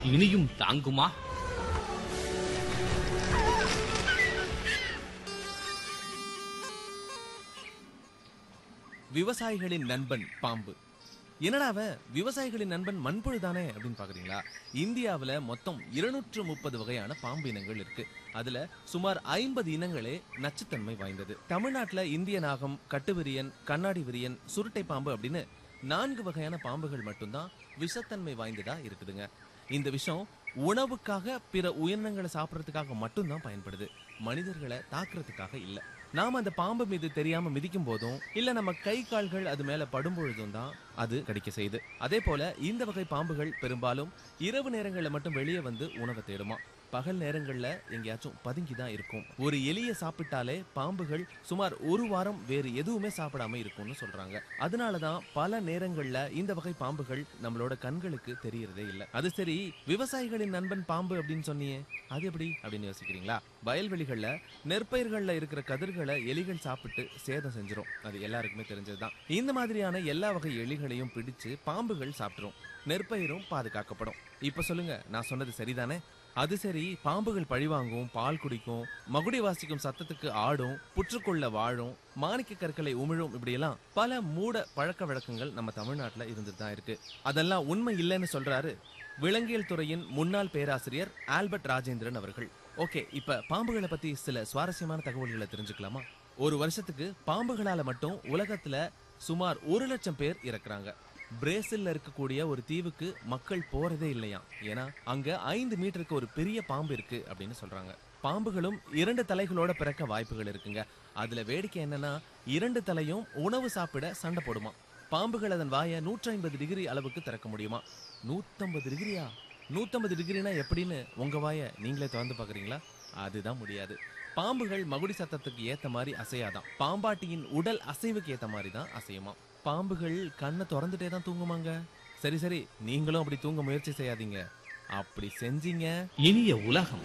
இனியும் தாங்குமா விவசாயிகளின் நண்பன் பாம்பு என்னடா அவன் விவசாயிகளின் நண்பன் மண்புழு தானே அப்படின்னு பாக்குறீங்களா இந்தியாவுல மொத்தம் இருநூற்று முப்பது வகையான பாம்பு இனங்கள் இருக்கு அதுல சுமார் ஐம்பது இனங்களே நச்சுத்தன்மை வாய்ந்தது தமிழ்நாட்டுல இந்திய நாகம் கட்டுவிரியன் கண்ணாடி விரியன் சுருட்டை பாம்பு அப்படின்னு நான்கு வகையான பாம்புகள் மட்டும்தான் விஷத்தன்மை வாய்ந்ததா இருக்குதுங்க இந்த விஷம் உணவுக்காக பிற உயிரினங்களை சாப்பிடறதுக்காக மட்டும்தான் பயன்படுது மனிதர்களை தாக்குறதுக்காக இல்ல நாம அந்த பாம்பு மீது தெரியாம மிதிக்கும் போதும் இல்ல நம்ம கை கால்கள் அது மேல படும் பொழுதும் தான் அது கடிக்க செய்யுது அதே போல இந்த வகை பாம்புகள் பெரும்பாலும் இரவு நேரங்கள்ல மட்டும் வெளியே வந்து உணவை தேடுமா பகல் நேரங்கள்ல எங்கேயாச்சும் பதுங்கி தான் இருக்கும் ஒரு எலிய சாப்பிட்டாலே பாம்புகள் சுமார் ஒரு வாரம் வேறு எதுவுமே சாப்பிடாம இருக்கும்னு சொல்றாங்க அதனாலதான் பல நேரங்கள்ல இந்த வகை பாம்புகள் நம்மளோட கண்களுக்கு தெரியறதே இல்ல அது சரி விவசாயிகளின் நண்பன் பாம்பு அப்படின்னு சொன்னியே அது எப்படி அப்படின்னு யோசிக்கிறீங்களா வயல்வெளிகள்ல நெற்பயிர்கள்ல இருக்கிற கதிர்களை எலிகள் சாப்பிட்டு சேதம் செஞ்சிரும் அது எல்லாருக்குமே தெரிஞ்சதுதான் இந்த மாதிரியான எல்லா வகை எலிகளையும் பிடிச்சு பாம்புகள் சாப்பிட்டுரும் நெற்பயிரும் பாதுகாக்கப்படும் இப்ப சொல்லுங்க நான் சொன்னது சரிதானே அது சரி பாம்புகள் பழிவாங்கும் பால் குடிக்கும் மகுடி வாசிக்கும் சத்தத்துக்கு ஆடும் புற்றுக்குள்ள வாழும் மாணிக்க கற்களை உமிழும் இப்படியெல்லாம் பல மூட பழக்க வழக்கங்கள் நம்ம தமிழ்நாட்டுல இருந்துட்டு தான் இருக்கு அதெல்லாம் உண்மை இல்லைன்னு சொல்றாரு விலங்கியல் துறையின் முன்னாள் பேராசிரியர் ஆல்பர்ட் ராஜேந்திரன் அவர்கள் ஓகே இப்ப பாம்புகளை பத்தி சில சுவாரஸ்யமான தகவல்களை தெரிஞ்சுக்கலாமா ஒரு வருஷத்துக்கு பாம்புகளால மட்டும் உலகத்துல சுமார் ஒரு லட்சம் பேர் இறக்குறாங்க பிரேசில்ல இருக்கக்கூடிய ஒரு தீவுக்கு மக்கள் போறதே இல்லையாம் ஏன்னா அங்க ஐந்து மீட்டருக்கு ஒரு பெரிய பாம்பு இருக்கு அப்படின்னு சொல்றாங்க பாம்புகளும் இரண்டு தலைகளோட பிறக்க வாய்ப்புகள் இருக்குங்க அதுல வேடிக்கை என்னன்னா இரண்டு தலையும் உணவு சாப்பிட சண்டை போடுமா பாம்புகள் அதன் வாயை நூற்றி ஐம்பது டிகிரி அளவுக்கு திறக்க முடியுமா நூத்தம்பது டிகிரியா நூத்தம்பது டிகிரினா எப்படின்னு உங்க வாயை நீங்களே திறந்து பாக்குறீங்களா அதுதான் முடியாது பாம்புகள் மகுடி சத்தத்துக்கு ஏத்த மாதிரி அசையாதான் பாம்பாட்டியின் உடல் அசைவுக்கு ஏத்த மாதிரி தான் அசையுமா பாம்புகள் கண்ணை திறந்துட்டே தான் தூங்குமாங்க சரி சரி நீங்களும் அப்படி தூங்க முயற்சி செய்யாதீங்க அப்படி செஞ்சீங்க இனிய உலகம்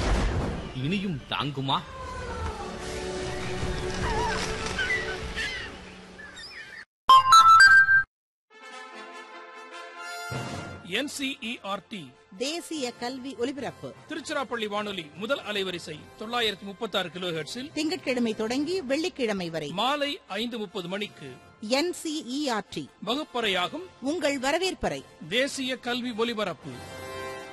இனியும் தாங்குமா என்சிஇஆர்டி தேசிய கல்வி ஒலிபரப்பு திருச்சிராப்பள்ளி வானொலி முதல் அலைவரிசை தொள்ளாயிரத்தி முப்பத்தி ஆறு கிலோ ஹெர்ட்ஸில் திங்கட்கிழமை தொடங்கி வெள்ளிக்கிழமை வரை மாலை ஐந்து முப்பது மணிக்கு என்சிஇஆர்டி வகுப்பறையாகும் உங்கள் வரவேற்பறை தேசிய கல்வி ஒலிபரப்பு